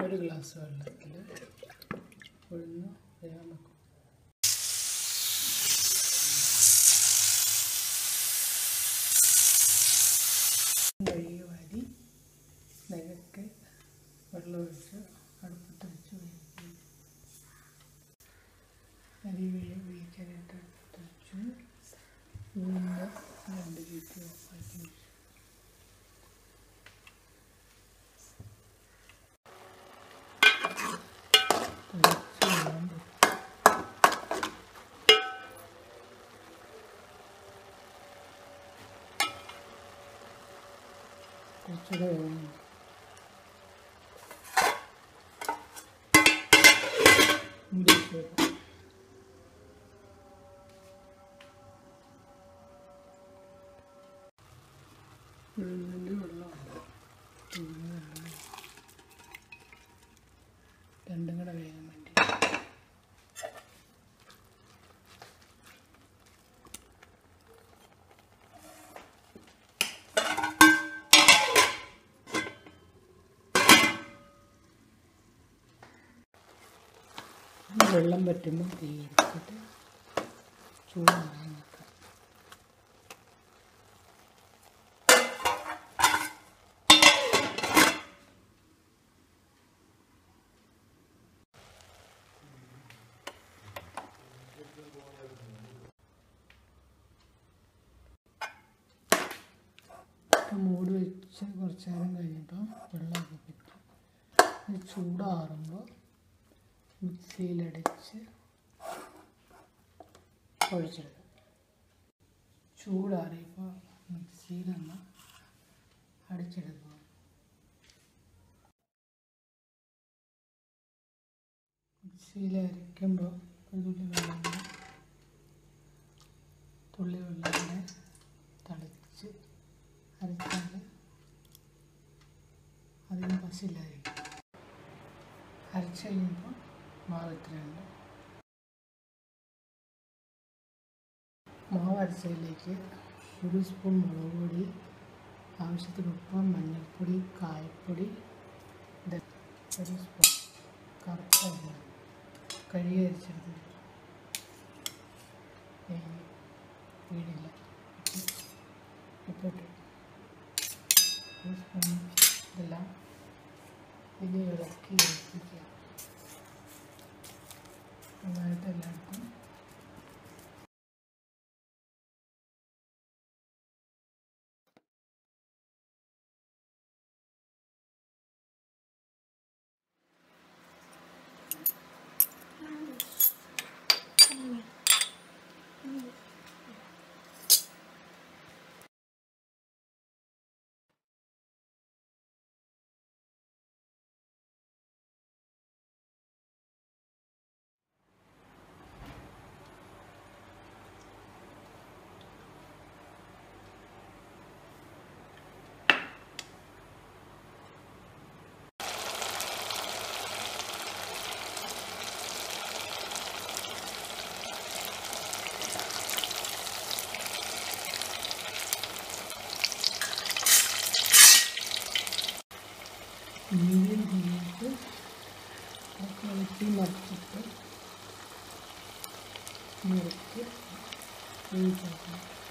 ഒരു ഗ്ലാസ് വെള്ളത്തിൽ ഉഴുന്ന് വേഗം വെക്കും കഴുകി വാരി നിരക്ക് വെള്ളം ഒഴിച്ച് അടുപ്പത്ത് വെച്ച് വേവിക്കും അരി വേവി വേവിക്കാനായിട്ട് അടുപ്പത്ത് വെച്ചു വീണ്ടും രണ്ട് ചീറ്റി ഓഫാക്കി വെച്ചു തിളച്ച് വെള്ളം വെക്കും കുറച്ചുകൂടെ വേണം മൂടി വെച്ചേക്കാം ഉഴുന്നിൻ്റെ വെള്ളമുണ്ട് ഉഴുന്ന് വെള്ളം രണ്ടും കൂടെ വേകാൻ വേണ്ടി വെള്ളം പറ്റുമ്പോൾ തീ എടുത്തിട്ട് ചൂടാറാൻ വെക്കാം ഇപ്പം മൂടി വെച്ച് കുറച്ച് നേരം കഴിഞ്ഞപ്പോൾ വെള്ളമൊക്കെ പറ്റും ഇത് ചൂടാറുമ്പോൾ മിക്സിയിലടിച്ച് ഒഴിച്ചെടുക്കും ചൂടാറിയപ്പോൾ മിക്സിയിലൊന്ന് അടിച്ചെടുക്കുക മിക്സിയിൽ അരയ്ക്കുമ്പോൾ ഒരു തുള്ളി വെള്ളം കൂടെ തുള്ളി വെള്ളം കൂടെ തളിച്ച് അരച്ചാൽ അധികം പശില്ലായിരിക്കും അരച്ച് കഴിയുമ്പോൾ മാവ് ഇത്രയുണ്ട് മാവ് അരച്ചതിലേക്ക് ഒരു സ്പൂൺ മുളക് പൊടി ആവശ്യത്തിന് ഉപ്പ് മഞ്ഞൾപ്പൊടി കായപ്പൊടി ഇത് ഒരു സ്പൂൺ കറുത്ത എണ്ണ കഴുകി അരിച്ചെടുത്ത് നെയ്യ് വീടില്ല ഇട്ടിട്ട് ഒരു സ്പൂൺ ഇതെല്ലാം ഇത് ഇളക്കി യോജിപ്പിക്കുക നന്നായിട്ട് എല്ലായിടത്തും മീഡിയം തീയിട്ട് ഇളക്കി മറിച്ചിട്ട് മുറുക്കി വേവിച്ചെടുക്കണം